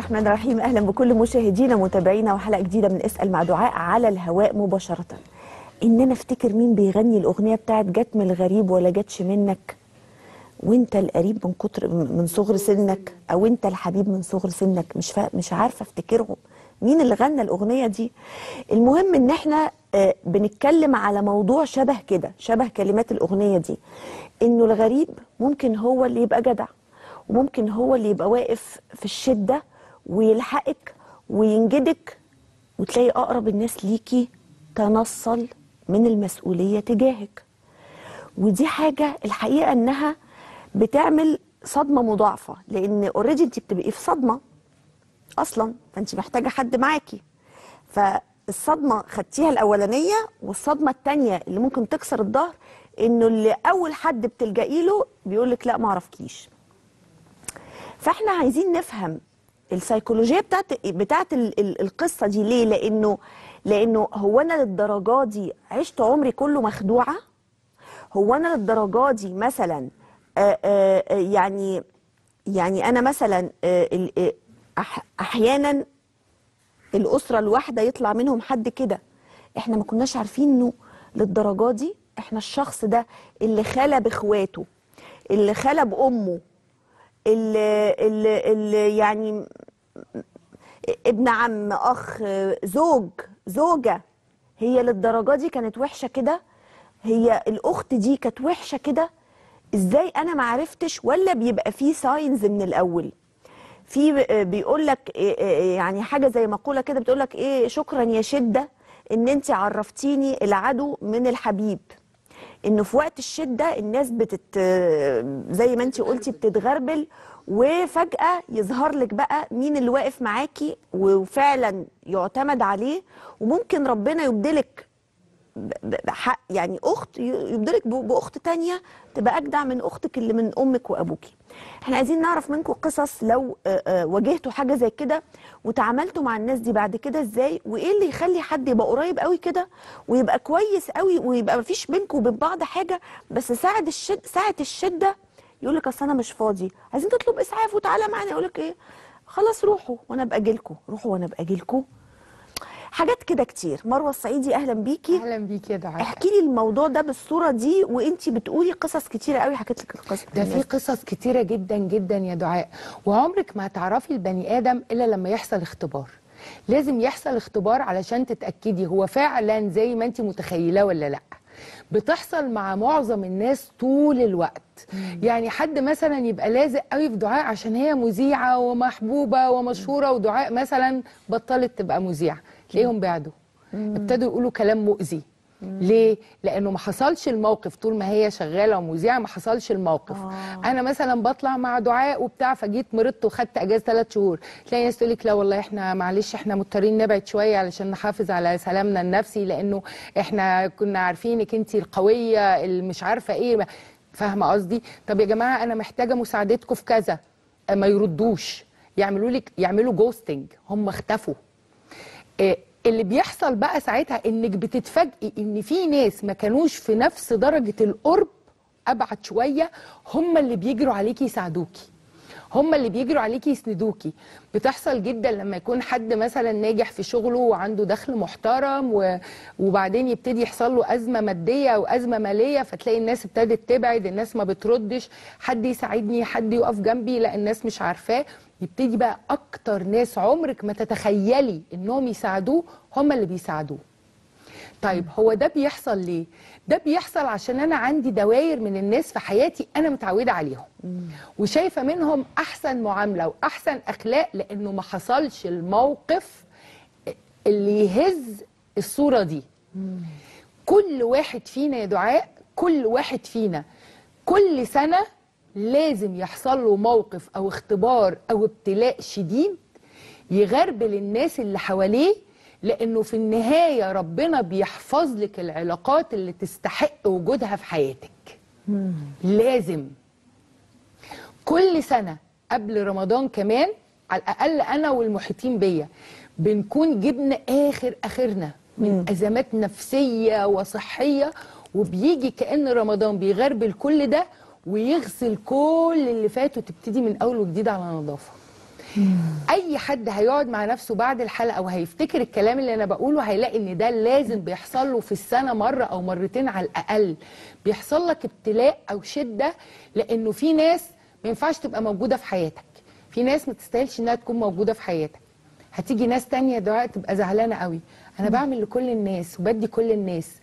الرحمن الرحيم اهلا بكل مشاهدينا ومتابعينا وحلقه جديده من اسال مع دعاء على الهواء مباشره ان انا افتكر مين بيغني الاغنيه بتاعت جت من الغريب ولا جتش منك وانت القريب من كتر من صغر سنك او انت الحبيب من صغر سنك مش فا... مش عارفه افتكرهم مين اللي غنى الاغنيه دي المهم ان احنا آه، بنتكلم على موضوع شبه كده شبه كلمات الاغنيه دي انه الغريب ممكن هو اللي يبقى جدع وممكن هو اللي يبقى واقف في الشده ويلحقك وينجدك وتلاقي اقرب الناس ليكي تنصل من المسؤوليه تجاهك ودي حاجه الحقيقه انها بتعمل صدمه مضاعفه لان اوريدي انت بتبقي في صدمه اصلا فانت محتاجه حد معاكي فالصدمه خدتيها الاولانيه والصدمه الثانيه اللي ممكن تكسر الظهر انه اللي اول حد بتلجئي له بيقول لك لا ما اعرفكيش فاحنا عايزين نفهم السيكولوجيه بتاعت بتاعت ال- ال- القصه دي ليه لانه لانه هو انا للدرجه دي عشت عمري كله مخدوعه هو انا للدرجه دي مثلا آه، آه، آه، يعني يعني انا مثلا آه، ال- آه، أح- احيانا الاسره الواحده يطلع منهم حد كده احنا ما كناش عارفين انه للدرجه دي احنا الشخص ده اللي خلى باخواته اللي خلى بامه اللي, اللي, اللي يعني ابن عم اخ زوج زوجه هي للدرجه دي كانت وحشه كده هي الاخت دي كانت وحشه كده ازاي انا ما عرفتش ولا بيبقى في ساينز من الاول في بيقول لك يعني حاجه زي مقوله كده بتقول لك ايه شكرا يا شده ان انت عرفتيني العدو من الحبيب انه في وقت الشده الناس بتت زي ما انت قلتي بتتغربل وفجاه يظهر لك بقى مين اللي واقف معاكي وفعلا يعتمد عليه وممكن ربنا يبدلك ب- ب- بحق يعني اخت ي- يبدلك ب- باخت تانية تبقى اجدع من اختك اللي من امك وابوكي احنا عايزين نعرف منكم قصص لو آه، آه، واجهتوا حاجه زي كده وتعاملتوا مع الناس دي بعد كده ازاي وايه اللي يخلي حد يبقى قريب قوي كده ويبقى كويس قوي ويبقى مفيش بينكم وبين بعض حاجه بس ساعه الشد ساعه الشده يقول لك اصل انا مش فاضي عايزين تطلب اسعاف وتعالى معانا يقول لك ايه خلاص روحوا وانا ابقى اجيلكوا روحوا وانا ابقى اجيلكوا حاجات كده كتير مروه الصعيدي اهلا بيكي اهلا بيك يا دعاء احكي لي الموضوع ده بالصوره دي وانتي بتقولي قصص كتيره قوي حكيت لك القصه ده في قصص كتيره جدا جدا يا دعاء وعمرك ما هتعرفي البني ادم الا لما يحصل اختبار لازم يحصل اختبار علشان تتاكدي هو فعلا زي ما انت متخيله ولا لا بتحصل مع معظم الناس طول الوقت يعني حد مثلا يبقى لازق قوي في دعاء عشان هي مذيعه ومحبوبه ومشهوره ودعاء مثلا بطلت تبقى مذيعه تلاقيهم بعدوا ابتدوا يقولوا كلام مؤذي ليه؟ لانه ما حصلش الموقف طول ما هي شغاله ومذيعه ما حصلش الموقف آه. انا مثلا بطلع مع دعاء وبتاع فجيت مرضت وخدت اجازه ثلاث شهور تلاقي ناس تقول لك لا والله احنا معلش احنا مضطرين نبعد شويه علشان نحافظ على سلامنا النفسي لانه احنا كنا عارفينك انت القويه اللي مش عارفه ايه فاهمه قصدي طب يا جماعه انا محتاجه مساعدتكم في كذا ما يردوش يعملوا لك يعملوا جوستنج هم اختفوا آه، اللي بيحصل بقى ساعتها انك بتتفاجئي ان في ناس ما كانوش في نفس درجة القرب ابعد شوية هم اللي بيجروا عليكي يساعدوكي هم اللي بيجروا عليكي يسندوكي بتحصل جدا لما يكون حد مثلا ناجح في شغله وعنده دخل محترم و... وبعدين يبتدي يحصل له ازمه ماديه او ازمه ماليه فتلاقي الناس ابتدت تبعد الناس ما بتردش حد يساعدني حد يقف جنبي لا الناس مش عارفاه يبتدي بقى اكتر ناس عمرك ما تتخيلي انهم يساعدوه هم اللي بيساعدوه طيب هو ده بيحصل ليه؟ ده بيحصل عشان انا عندي دوائر من الناس في حياتي انا متعوده عليهم وشايفه منهم احسن معامله واحسن اخلاق لانه ما حصلش الموقف اللي يهز الصوره دي كل واحد فينا يا دعاء كل واحد فينا كل سنه لازم يحصل له موقف او اختبار او ابتلاء شديد يغربل الناس اللي حواليه لانه في النهايه ربنا بيحفظ لك العلاقات اللي تستحق وجودها في حياتك لازم كل سنه قبل رمضان كمان على الاقل انا والمحيطين بيا بنكون جبنا اخر اخرنا من ازمات نفسيه وصحيه وبيجي كان رمضان بيغربل كل ده ويغسل كل اللي فات وتبتدي من اول وجديد على نظافه اي حد هيقعد مع نفسه بعد الحلقه وهيفتكر الكلام اللي انا بقوله هيلاقي ان ده لازم بيحصل له في السنه مره او مرتين على الاقل بيحصل لك ابتلاء او شده لانه في ناس ما ينفعش تبقى موجوده في حياتك في ناس ما تستاهلش انها تكون موجوده في حياتك هتيجي ناس تانية دعاء تبقى زعلانه قوي انا بعمل لكل الناس وبدي كل الناس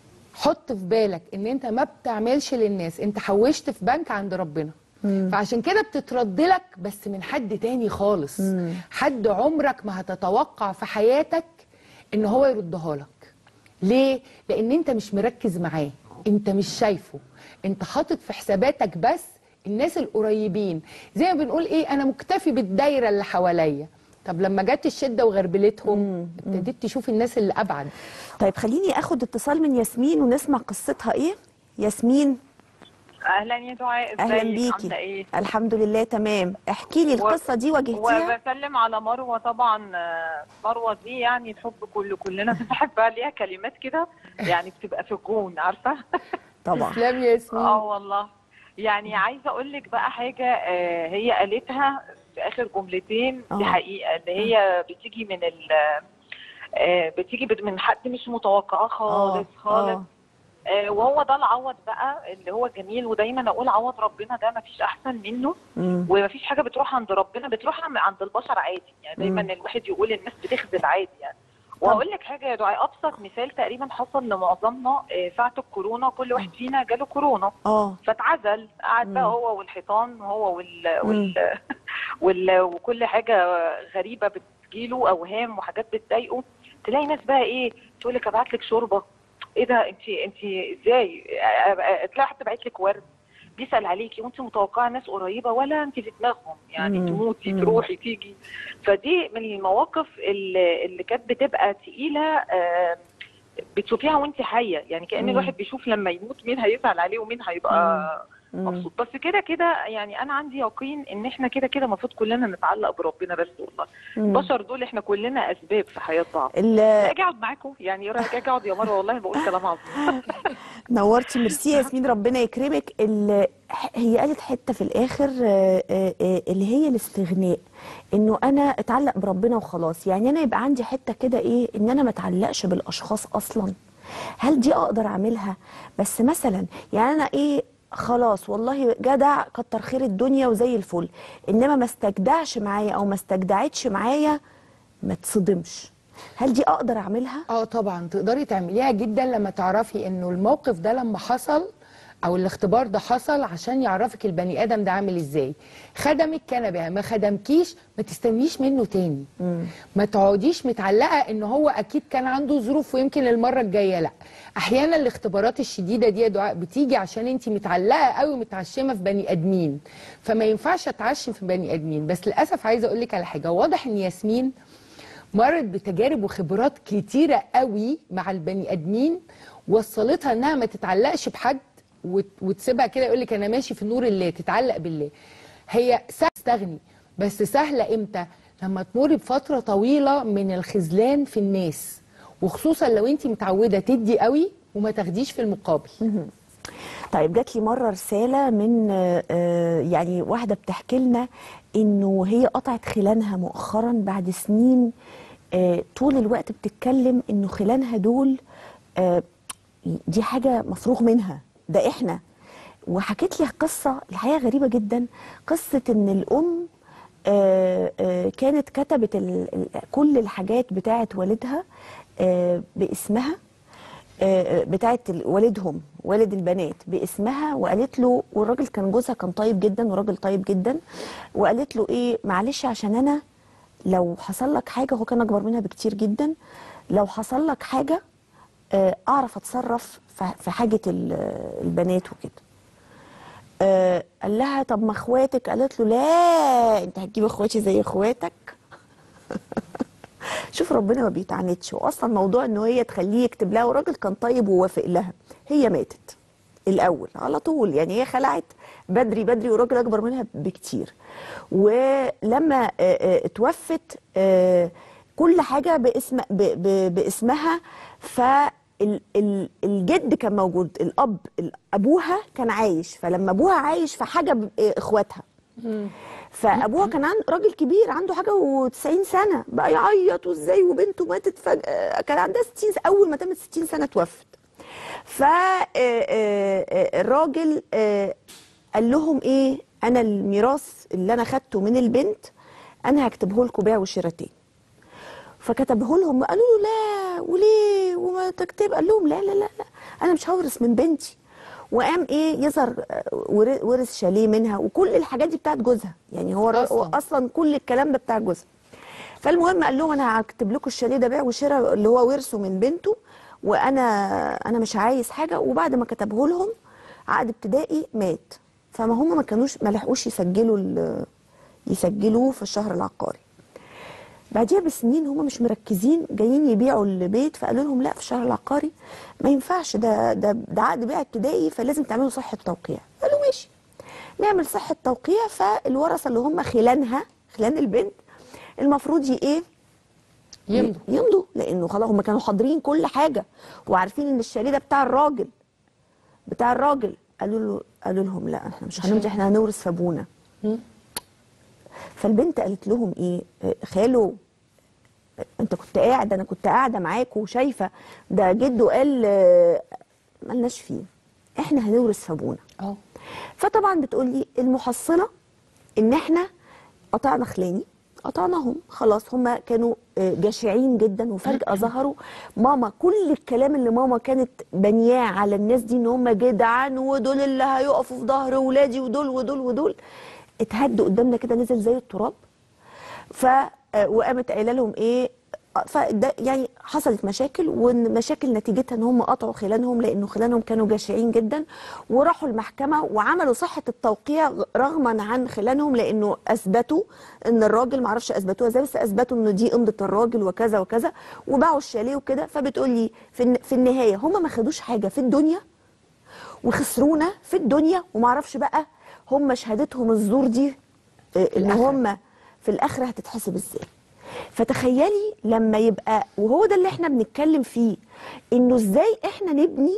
حط في بالك ان انت ما بتعملش للناس انت حوشت في بنك عند ربنا فعشان كده بتترد لك بس من حد تاني خالص حد عمرك ما هتتوقع في حياتك ان هو يردها لك ليه لان انت مش مركز معاه انت مش شايفه انت حاطط في حساباتك بس الناس القريبين زي ما بنقول ايه انا مكتفي بالدايره اللي حواليا طب لما جت الشده وغربلتهم ابتديت تشوف الناس اللي ابعد طيب خليني اخد اتصال من ياسمين ونسمع قصتها ايه ياسمين اهلا يا دعاء اهلا ازيك؟ بيكي عامله ايه الحمد لله تمام احكي لي القصه دي واجهتيها وبسلم على مروه طبعا آه، مروه دي يعني الحب كله كلنا بنحبها ليها كلمات كده يعني بتبقى في الجون عارفه طبعا تسلم يا ياسمين اه والله يعني عايزه اقول لك بقى حاجه آه، هي قالتها في اخر جملتين دي آه. حقيقه ان هي بتيجي من ال آه، بتيجي بت- من حد مش متوقعاه خالص خالص آه. آه، وهو ده العوض بقى اللي هو جميل ودايما اقول عوض ربنا ده مفيش احسن منه مم. ومفيش حاجه بتروح عند ربنا بتروح عن- عند البشر عادي يعني دايما مم. الواحد يقول الناس بتخذل عادي يعني وهقول لك حاجه يا دعاء ابسط مثال تقريبا حصل لمعظمنا آه، ساعه الكورونا كل واحد فينا جاله كورونا اه فاتعزل قعد بقى مم. هو والحيطان هو وال... وال... وال... وكل حاجه غريبه بتجيله اوهام وحاجات بتضايقه تلاقي ناس بقى ايه تقول لك ابعت لك شوربه ايه ده انت انت ازاي أ- أ- تلاقي حد باعت لك ورد بيسال عليكي وانت متوقعه ناس قريبه ولا انت في دماغهم يعني مم. تموتي مم. تروحي تيجي فدي من المواقف اللي, اللي كانت بتبقى تقيله آه، بتشوفيها وانت حيه يعني كان مم. الواحد بيشوف لما يموت مين هيزعل عليه ومين هيبقى مم. مبسوط بس كده كده يعني انا عندي يقين ان احنا كده كده المفروض كلنا نتعلق بربنا بس والله مم. البشر دول احنا كلنا اسباب في حياه بعض ال- اجي اقعد معاكم يعني ايه رايك اجي اقعد يا مروه والله بقول كلام عظيم نورتي ميرسي يا ياسمين ربنا يكرمك ال- هي قالت حته في الاخر آه، آه، آه، اللي هي الاستغناء انه انا اتعلق بربنا وخلاص يعني انا يبقى عندي حته كده ايه ان انا ما اتعلقش بالاشخاص اصلا هل دي اقدر اعملها بس مثلا يعني انا ايه خلاص والله جدع كتر خير الدنيا وزي الفل انما ما استجدعش معايا او ما استجدعتش معايا ما تصدمش هل دي اقدر اعملها اه طبعا تقدري تعمليها جدا لما تعرفي انه الموقف ده لما حصل او الاختبار ده حصل عشان يعرفك البني ادم ده عامل ازاي خدمك كان بها ما خدمكيش ما تستنيش منه تاني ما تقعديش متعلقه ان هو اكيد كان عنده ظروف ويمكن المره الجايه لا احيانا الاختبارات الشديده دي يا دعاء بتيجي عشان انت متعلقه قوي متعشمه في بني ادمين فما ينفعش اتعشم في بني ادمين بس للاسف عايزه اقول لك على حاجه واضح ان ياسمين مرت بتجارب وخبرات كتيرة قوي مع البني ادمين وصلتها انها ما تتعلقش بحد وت- وتسيبها كده يقول لك انا ماشي في نور الله تتعلق بالله هي سهل تستغني بس سهله امتى لما تمر بفتره طويله من الخذلان في الناس وخصوصا لو انت متعوده تدي قوي وما تاخديش في المقابل طيب جات لي مره رساله من آه، آه، يعني واحده بتحكي لنا انه هي قطعت خلانها مؤخرا بعد سنين آه، طول الوقت بتتكلم انه خلانها دول آه، دي حاجه مفروغ منها ده احنا وحكيت لي قصه الحقيقه غريبه جدا قصه ان الام آه، آه، كانت كتبت ال- ال- كل الحاجات بتاعه والدها آه، باسمها آه، بتاعت ال- والدهم والد البنات باسمها وقالت له والراجل كان جوزها كان طيب جدا وراجل طيب جدا وقالت له ايه معلش عشان انا لو حصل لك حاجه هو كان اكبر منها بكتير جدا لو حصل لك حاجه آه، اعرف اتصرف ف- في حاجه ال- البنات وكده آه، قال لها طب ما اخواتك قالت له لا انت هتجيب اخواتي زي اخواتك شوف ربنا ما بيتعاندش واصلا موضوع ان هي تخليه يكتب لها والراجل كان طيب ووافق لها هي ماتت الاول على طول يعني هي خلعت بدري بدري والراجل اكبر منها بكتير ولما آه، آه، اتوفت آه، كل حاجه باسم ب- ب- باسمها فالجد كان موجود الاب ال- ابوها كان عايش فلما ابوها عايش فحاجه ب- آه، اخواتها فابوها كان عند راجل كبير عنده حاجه و90 سنه بقى يعيط وازاي وبنته ماتت فجاه كان عندها 60 س- اول ما تمت 60 سنه توفت فالراجل قال لهم ايه انا الميراث اللي انا خدته من البنت انا هكتبه لكم بيع وشراء تاني فكتبه لهم قالوا له لا وليه وما تكتب قال لهم لا لا لا لا انا مش هورث من بنتي وقام ايه يظهر آه، ور- ورث شاليه منها وكل الحاجات دي بتاعت جوزها يعني هو أصلاً. اصلا, أصلاً كل الكلام ده بتاع جوزها فالمهم قال لهم انا هكتب لكم الشاليه ده بيع وشراء اللي هو ورثه من بنته وانا انا مش عايز حاجه وبعد ما كتبه لهم عقد ابتدائي مات فما هم ما كانوش ما لحقوش يسجلوا ال- يسجلوه في الشهر العقاري بعديها بسنين هم مش مركزين جايين يبيعوا البيت فقالوا لهم لا في الشهر العقاري ما ينفعش ده ده ده عقد بيع ابتدائي فلازم تعملوا صحه توقيع قالوا ماشي نعمل صحه توقيع فالورثه اللي هم خلانها خلان البنت المفروض ي- ايه يمضوا يمضوا لانه خلاص هم كانوا حاضرين كل حاجه وعارفين ان الشاليه ده بتاع الراجل بتاع الراجل قالوا له قالوا لهم لا احنا مش هنمضي احنا هنورث في ابونا مم. فالبنت قالت لهم ايه آه، خالو آه، انت كنت قاعد انا كنت قاعده معاك وشايفه ده جده قال آه، ملناش فيه احنا هنورث في ابونا اه فطبعا بتقولي المحصله ان احنا قطعنا خلاني قطعناهم خلاص هم كانوا آه، جشعين جدا وفجاه ظهروا ماما كل الكلام اللي ماما كانت بنياه على الناس دي ان هم جدعان ودول اللي هيقفوا في ظهر ولادي ودول ودول ودول اتهدوا قدامنا كده نزل زي التراب ف آه، وقامت قايله لهم ايه آه، فده يعني حصلت مشاكل والمشاكل نتيجتها ان هم قطعوا خلانهم لانه خلانهم كانوا جشعين جدا وراحوا المحكمه وعملوا صحه التوقيع رغما عن خلانهم لانه اثبتوا ان الراجل معرفش اثبتوها ازاي بس اثبتوا ان دي امضه الراجل وكذا وكذا وباعوا الشاليه وكده فبتقول لي في, الن- في النهايه هم ما خدوش حاجه في الدنيا وخسرونا في الدنيا ومعرفش بقى هم شهادتهم الزور دي آه، ان الآخرة. هم في الاخره هتتحسب ازاي فتخيلي لما يبقى وهو ده اللي احنا بنتكلم فيه انه ازاي احنا نبني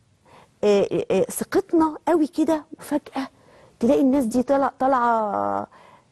آه، آه، آه، ثقتنا قوي كده وفجاه تلاقي الناس دي طالعه طالعه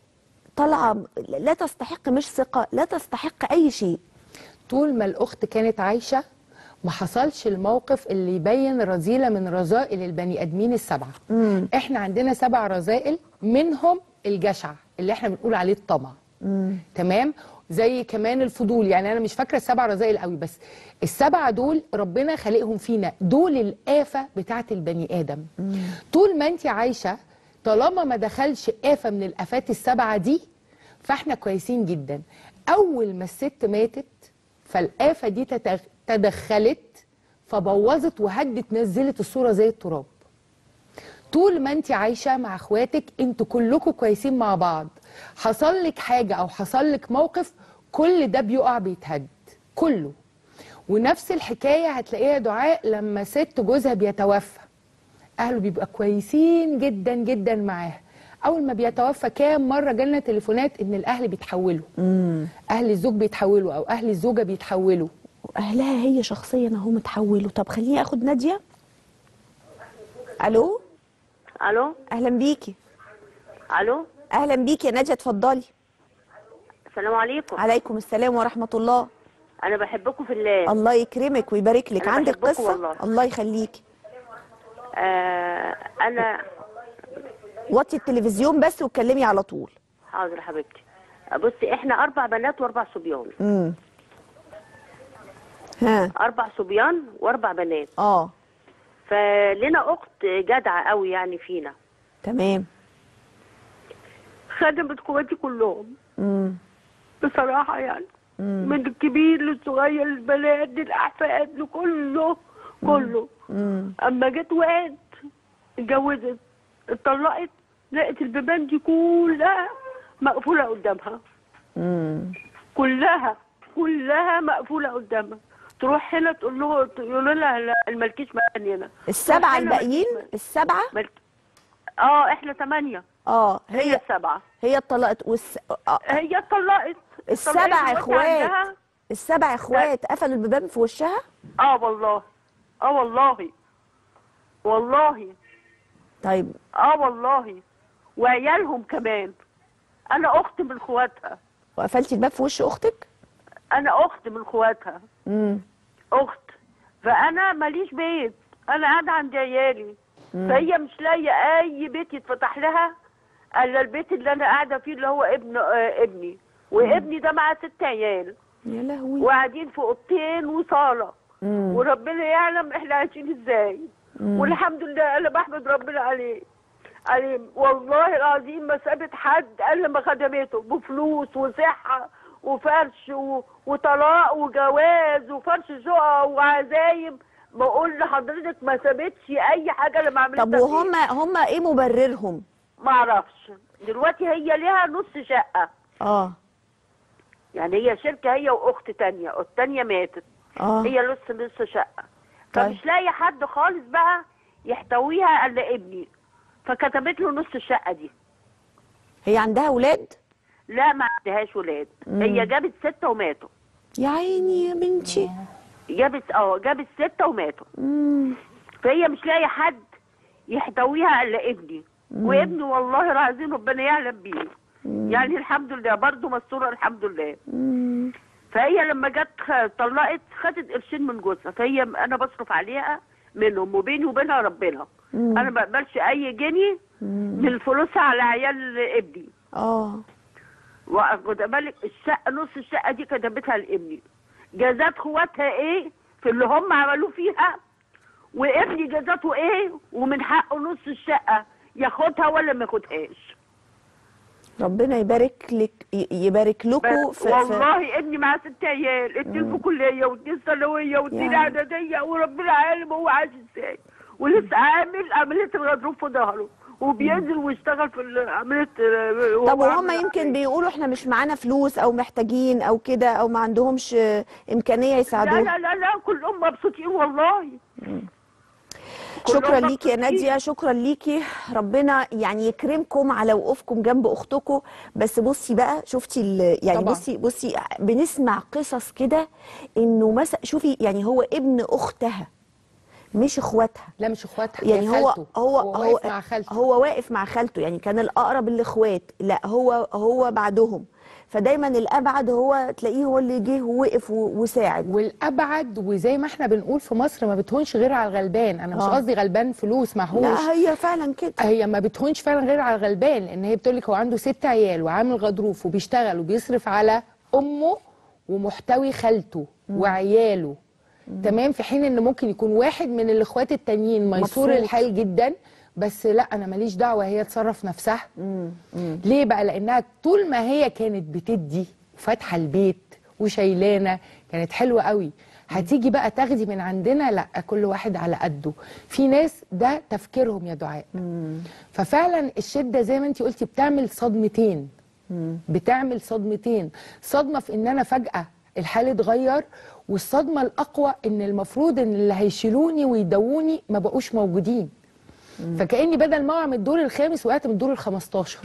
طالعه لا تستحق مش ثقه لا تستحق اي شيء طول ما الاخت كانت عايشه ما حصلش الموقف اللي يبين رذيله من رذائل البني ادمين السبعه مم. احنا عندنا سبع رذائل منهم الجشع اللي احنا بنقول عليه الطمع تمام زي كمان الفضول يعني انا مش فاكره السبع رذائل قوي بس السبعه دول ربنا خالقهم فينا دول الآفة بتاعت البني ادم طول ما انت عايشه طالما ما دخلش آفة من الآفات السبعه دي فاحنا كويسين جدا اول ما الست ماتت فالآفة دي تتغ- تدخلت فبوظت وهدت نزلت الصورة زي التراب طول ما انت عايشة مع اخواتك انتوا كلكم كويسين مع بعض حصل لك حاجة او حصل لك موقف كل ده بيقع بيتهد كله ونفس الحكاية هتلاقيها دعاء لما ست جوزها بيتوفى اهله بيبقى كويسين جدا جدا معاها اول ما بيتوفى كام مره جالنا تليفونات ان الاهل بيتحولوا اهل الزوج بيتحولوا او اهل الزوجه بيتحولوا واهلها هي شخصيا اهو متحولوا طب خليني اخد ناديه الو الو اهلا بيكي الو اهلا بيكي يا ناديه اتفضلي السلام عليكم عليكم السلام ورحمه الله انا بحبكم في الله الله يكرمك ويبارك لك أنا عندك بحبكم قصه والله. الله يخليكي آه انا وطي التلفزيون بس واتكلمي على طول حاضر يا حبيبتي بصي احنا اربع بنات واربع صبيان امم ها اربع صبيان واربع بنات اه فلنا اخت جدعه قوي يعني فينا تمام خدمت اخواتي كلهم امم بصراحه يعني من الكبير للصغير البنات للاحفاد لكله كله امم اما جت وقت اتجوزت اتطلقت لقت البيبان دي كلها مقفوله قدامها امم كلها كلها مقفوله قدامها تروح هنا تقول له يقولوا لها لا الملكيش مكان هنا السبعه تروح هنا الباقيين ملكيش السبعه مكان. ملك... اه احنا ثمانيه اه هي هي السبعه هي اتطلقت والس... آه. هي اتطلقت السبع اتطلقت اخوات عندها- السبع اخوات قفلوا البيبان في وشها اه والله اه والله والله طيب اه والله وعيالهم كمان انا اخت من اخواتها وقفلتي الباب في وش اختك انا اخت من اخواتها امم اخت فانا ماليش بيت انا قاعده عند عيالي فهي مش لاقيه اي بيت يتفتح لها الا البيت اللي انا قاعده فيه اللي هو ابن آه ابني وابني ده معاه ست عيال يا لهوي وقاعدين في اوضتين وصاله مم. وربنا يعلم احنا عايشين ازاي والحمد لله انا بحمد ربنا عليه عليه والله العظيم ما سابت حد الا ما خدمته بفلوس وصحه وفرش و... وطلاق وجواز وفرش شقق وعزايم بقول لحضرتك ما سابتش اي حاجه لما عملتها طب وهم هم ايه مبررهم ما اعرفش دلوقتي هي ليها نص شقه اه يعني هي شركه هي واخت تانية التانية ماتت اه هي نص نص شقه طيب. فمش لاقي حد خالص بقى يحتويها الا ابني فكتبت له نص الشقه دي هي عندها اولاد لا ما عندهاش ولاد هي جابت سته وماتوا يا عيني يا بنتي جابت اه جابت سته وماتوا مم. فهي مش لاقي حد يحتويها الا ابني وابني والله العظيم ربنا يعلم بيه يعني الحمد لله برضه مستوره الحمد لله مم. فهي لما جت خ- طلقت خدت قرشين من جوزها فهي انا بصرف عليها منهم وبيني وبينها ربنا انا ما بقبلش اي جنيه من فلوسها على عيال ابني اه واخد بالك الشقه نص الشقه دي كتبتها لابني جازات اخواتها ايه في اللي هم عملوه فيها وابني جازاته ايه ومن حقه نص الشقه ياخدها ولا ما ياخدهاش ربنا يبارك لك ي- يبارك لكم في, في والله ابني معاه ست عيال اتنين في كليه واتنين ثانويه واتنين يعني. اعداديه وربنا عالم هو عايش ازاي ولسه عامل عمليه الغضروف في ظهره وبينزل ويشتغل في ال- عمليه آه، طب هو وهم عامل يمكن عملية. بيقولوا احنا مش معانا فلوس او محتاجين او كده او ما عندهمش آه، امكانيه لا يساعدونا لا لا لا كلهم مبسوطين والله شكرا كلهم ليكي يا مبسوطين. ناديه شكرا ليكي ربنا يعني يكرمكم على وقوفكم جنب اختكم بس بصي بقى شفتي ال- يعني طبعا. بصي بصي بنسمع قصص كده انه مثلا شوفي يعني هو ابن اختها مش اخواتها لا مش اخواتها يعني هي هو خالته. هو هو واقف مع خالته هو واقف مع خالته يعني كان الاقرب الاخوات لا هو هو بعدهم فدايما الابعد هو تلاقيه هو اللي جه ووقف و- وساعد والابعد وزي ما احنا بنقول في مصر ما بتهونش غير على الغلبان انا مش آه. قصدي غلبان فلوس معهوش لا هي فعلا كده هي ما بتهونش فعلا غير على الغلبان لان هي بتقول لك هو عنده ست عيال وعامل غضروف وبيشتغل وبيصرف على امه ومحتوي خالته وعياله تمام في حين ان ممكن يكون واحد من الاخوات التانيين ميسور مبسوط. الحال جدا بس لا انا ماليش دعوه هي تصرف نفسها ليه بقى لانها طول ما هي كانت بتدي وفاتحه البيت وشايلانه كانت حلوه قوي هتيجي بقى تاخدي من عندنا لا كل واحد على قده في ناس ده تفكيرهم يا دعاء ففعلا الشده زي ما انت قلتي بتعمل صدمتين بتعمل صدمتين صدمه في ان انا فجاه الحال اتغير والصدمه الاقوى ان المفروض ان اللي هيشيلوني ويدووني ما بقوش موجودين فكاني بدل ما اقع من الدور الخامس وقعت من الدور ال 15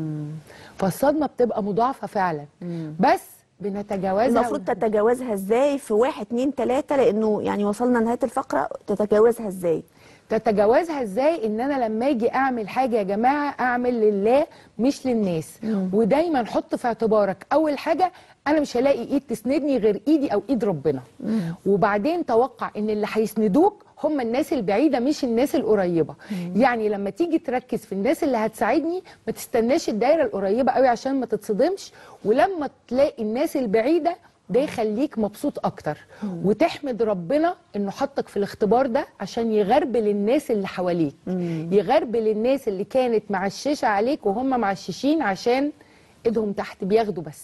فالصدمه بتبقى مضاعفه فعلا بس بنتجاوزها المفروض تتجاوزها ازاي في واحد اتنين تلاته لانه يعني وصلنا نهايه الفقره تتجاوزها ازاي تتجاوزها ازاي ان انا لما اجي اعمل حاجه يا جماعه اعمل لله مش للناس ودايما حط في اعتبارك اول حاجه انا مش هلاقي ايد تسندني غير ايدي او ايد ربنا وبعدين توقع ان اللي هيسندوك هم الناس البعيده مش الناس القريبه يعني لما تيجي تركز في الناس اللي هتساعدني ما تستناش الدايره القريبه قوي عشان ما تتصدمش ولما تلاقي الناس البعيده ده يخليك مبسوط اكتر وتحمد ربنا انه حطك في الاختبار ده عشان يغربل الناس اللي حواليك يغربل الناس اللي كانت معششه عليك وهم معششين عشان ايدهم تحت بياخدوا بس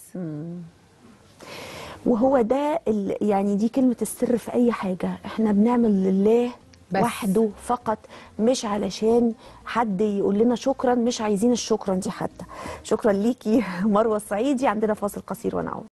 وهو ده ال- يعني دي كلمه السر في اي حاجه احنا بنعمل لله بس. وحده فقط مش علشان حد يقول لنا شكرا مش عايزين الشكرا دي حتى شكرا ليكي مروه الصعيدي عندنا فاصل قصير ونعود